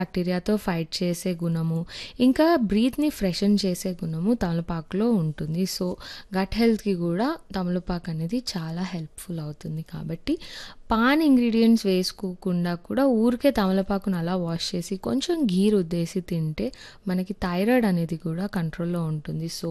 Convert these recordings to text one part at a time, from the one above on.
బ్యాక్టీరియాతో fight చేసే గుణము, ఇంకా బ్రీత్‌ని ఫ్రెషన్ చేసే గుణము తమలపాకులో ఉంటుంది. సో, గట్ హెల్త్‌కి గూడా తమలపాకు అనేది చాలా హెల్ప్‌ఫుల్ అవుతుంది. కాబట్టి పాన్ ఇంగ్రీడియెంట్స్ వేసుకోకుండా కూడా ఊరికే తమలపాకుని అలా వాష్ చేసి కొంచెం ఘీ రుద్దేసి తింటే మనకి థైరాయిడ్ అనేది కూడా కంట్రోల్‌లో ఉంటుంది. సో,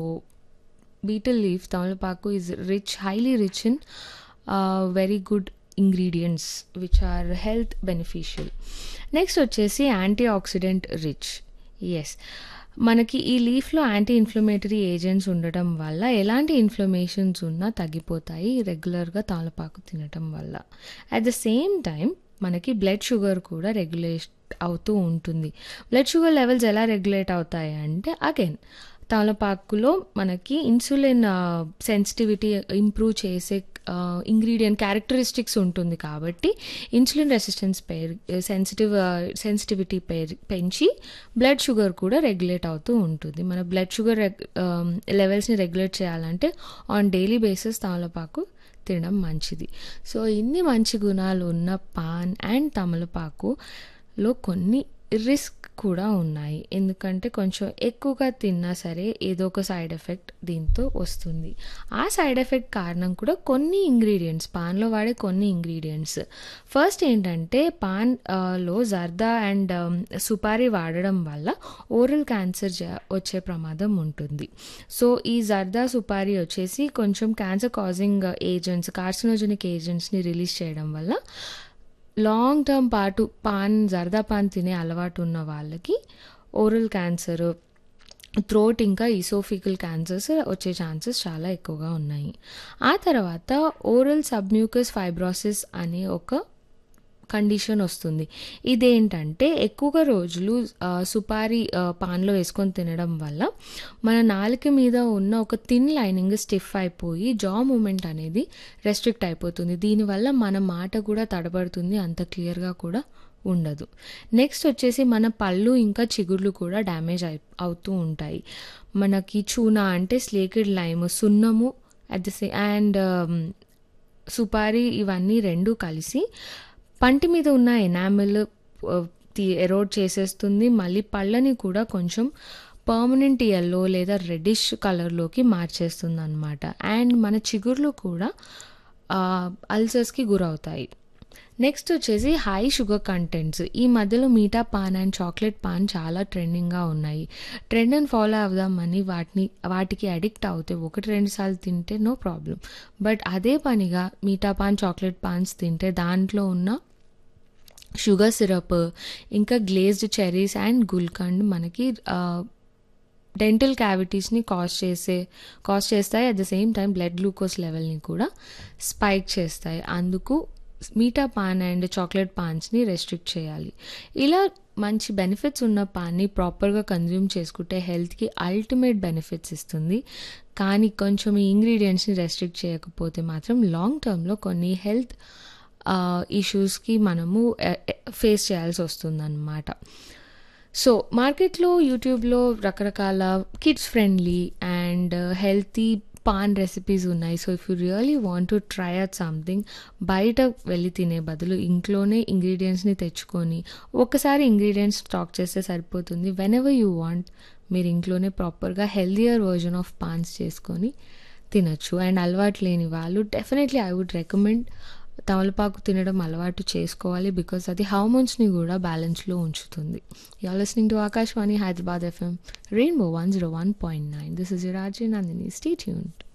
బీటిల్ లీఫ్ తమలపాకు is rich highly rich in uh, very good ingredients which are health beneficial. Next వచ్చేసి యాంటీ ఆక్సిడెంట్ రిచ్. యెస్. మనకి ఈ లీఫ్‌లో యాంటీ ఇన్‌ఫ్లమేటరీ ఏజెంట్స్ ఉండటం వల్ల ఎలాంటి ఇన్‌ఫ్లమేషన్స్ ఉన్నా తగ్గిపోతాయి రెగ్యులర్‌గా తమలపాకు తినటం వల్ల. అట్ ద సేమ్ టైమ్ మనకి బ్లడ్ షుగర్ కూడా రెగ్యులేట్ అవుతూ ఉంటుంది. బ్లడ్ షుగర్ లెవెల్స్ ఎలా రెగ్యులేట్ అవుతాయి అంటే అగైన్ తమలపాకులో మనకి ఇన్సులిన్ ఆహ్, సెన్సిటివిటీ ఇంప్రూవ్ చేసే ఆహ్, ఇంగ్రీడియెంట్ క్యారెక్టరిస్టిక్స్ ఉంటుంది కాబట్టి insulin resistance per sensitive uh, sensitivity per పెంచి బ్లడ్ షుగర్ కూడా రెగ్యులేట్ అవుతూ ఉంటుంది. మన బ్లడ్ షుగర్ రెగ్ ఆహ్, లెవెల్స్‌ని రెగ్యులేట్ చేయాలంటే ఆన్ డైలీ బేసిస్ తమలపాకు తినడం మంచిది. సో, ఇన్ని మంచి గుణాలు ఉన్న పాన్ అండ్ తమలపాకులో కొన్ని రిస్క్ కూడా ఉన్నాయి. ఎందుకంటే కొంచెం ఎక్కువగా తిన్నా సరే ఏదో ఒక సైడ్ ఎఫెక్ట్ దీంతో వస్తుంది. ఆ సైడ్ ఎఫెక్ట్ కారణం కూడా కొన్ని ఇంగ్రీడియెంట్స్ పాన్‌లో వాడే కొన్ని ఇంగ్రీడియెంట్స్. ఫస్ట్ ఏంటంటే పాన్ ఆహ్, లో జర్దా అండ్ సుపారీ వాడడం వల్ల ఓరల్ క్యాన్సర్ జ వచ్చే ప్రమాదం ఉంటుంది. సో, ఈ జర్దా, సుపారీ వచ్చేసి కొంచెం క్యాన్సర్ కాజింగ్ ఏజెంట్స్ కార్సినోజెనిక్ ఏజెంట్స్‌ని రిలీజ్ చేయడం వల్ల లాంగ్ టర్మ్ పాటు పాన్ జర్దా పాన్ తినే అలవాటు ఉన్న వాళ్ళకి ఓరల్ క్యాన్సర్, థ్రోట్ ఇంకా ఈసోఫిగల్ క్యాన్సర్స్ వచ్చే ఛాన్సెస్ చాలా ఎక్కువగా ఉన్నాయి. ఆ తర్వాత ఓరల్ సబ్మ్యూకస్ ఫైబ్రోసిస్ అనే ఒక కండిషన్ వస్తుంది. ఇదేంటంటే ఎక్కువగా రోజులు ఆహ్, సుపారీ ఆహ్, పాన్‌లో వేసుకొని తినడం వల్ల మన నాలుక మీద ఉన్న ఒక థిన్ లైనింగ్ స్టిఫ్ అయిపోయి జా మూవ్‌మెంట్ అనేది రెస్ట్రిక్ట్ అయిపోతుంది. దీనివల్ల మన మాట కూడా తడబడుతుంది. అంత క్లియర్‌గా కూడా ఉండదు. నెక్స్ట్ వచ్చేసి మన పళ్ళు ఇంకా చిగుర్లు కూడా డ్యామేజ్ అయి అవుతూ ఉంటాయి. మనకి చూనా అంటే స్లేకెడ్ లైమ్, సున్నము at the say and supari ఇవన్నీ 2 కలిసి పంటి మీద ఉన్న ఎనామెల్ ఆహ్, తి ఎరోడ్ చేసేస్తుంది. మళ్ళీ పళ్ళని కూడా కొంచెం పర్మనెంట్ యెల్లో లేదా రెడ్డిష్ కలర్‌లోకి మార్చేస్తుందనమాట. అండ్ మన చిగుర్లు కూడా ఆహ్, అల్సర్స్‌కి గురవుతాయి. నెక్స్ట్ వచ్చేసి హై షుగర్ కంటెంట్స్. ఈ మధ్యలో మీఠా పాన్ అండ్ చాక్లేట్ పాన్ చాలా ట్రెండింగ్‌గా ఉన్నాయి. ట్రెండ్‌ని ఫాలో అవుదామని వాటిని వాటికి అడిక్ట్ అవుతే 1, 2 సార్లు తింటే నో ప్రాబ్లమ్. బట్ అదే పనిగా మీఠా పాన్, చాక్లేట్ పాన్స్ తింటే దాంట్లో ఉన్న షుగర్ సిరప్, ఇంకా గ్లేజ్డ్ చెర్రీస్ అండ్ గుల్కండ్ మనకి ఆహ్, డెంటల్ క్యావిటీస్‌ని కాజ్ చేసే కాజ్ చేస్తాయి. At the same time blood glucose లెవెల్‌ని కూడా స్పైక్ చేస్తాయి. అందుకు మీఠా పాన్ అండ్ చాక్లేట్ పాన్స్‌ని రెస్ట్రిక్ట్ చేయాలి. ఇలా మంచి బెనిఫిట్స్ ఉన్న పాన్‌ని ప్రాపర్‌గా కన్జ్యూమ్ చేసుకుంటే హెల్త్‌కి అల్టిమేట్ బెనిఫిట్స్ ఇస్తుంది. కానీ కొంచెం ఈ ఇంగ్రీడియెంట్స్‌ని రెస్ట్రిక్ట్ చేయకపోతే మాత్రం లాంగ్ టర్మ్‌లో కొన్ని హెల్త్ ఆహ్, ఇష్యూస్‌కి మనము ఎ ఎ ఫేస్ చేయాల్సొస్తుందనమాట. సో, మార్కెట్‌లో, యూట్యూబ్‌లో రకరకాల kids friendly and healthy paan recipes ఉన్నాయి. So, if you really want to try out something బయట వెళ్లి తినే బదులు ఇంట్లోనే ఇంగ్రీడియెంట్స్‌ని తెచ్చుకొని ఒక్కసారి ఇంగ్రీడియెంట్స్ స్టాక్ చేస్తే సరిపోతుంది. వెనెవర్ యూ వాంట్ మీరు ఇంట్లోనే ప్రాపర్‌గా హెల్తీయర్ వెర్షన్ ఆఫ్ పాన్స్ చేసుకొని తినొచ్చు. అండ్ అలవాటు లేని వాళ్ళు డెఫినెట్‌లీ ఐ వుడ్ రికమెండ్ తమలపాకు తినడం అలవాటు చేసుకోవాలి. బికాజ్ అది హార్మోన్స్‌ని కూడా బ్యాలెన్స్‌లో ఉంచుతుంది. You are listening to Akashvani Hyderabad FM rainbow 101.9 this is your RJ Nandini. Stay tuned.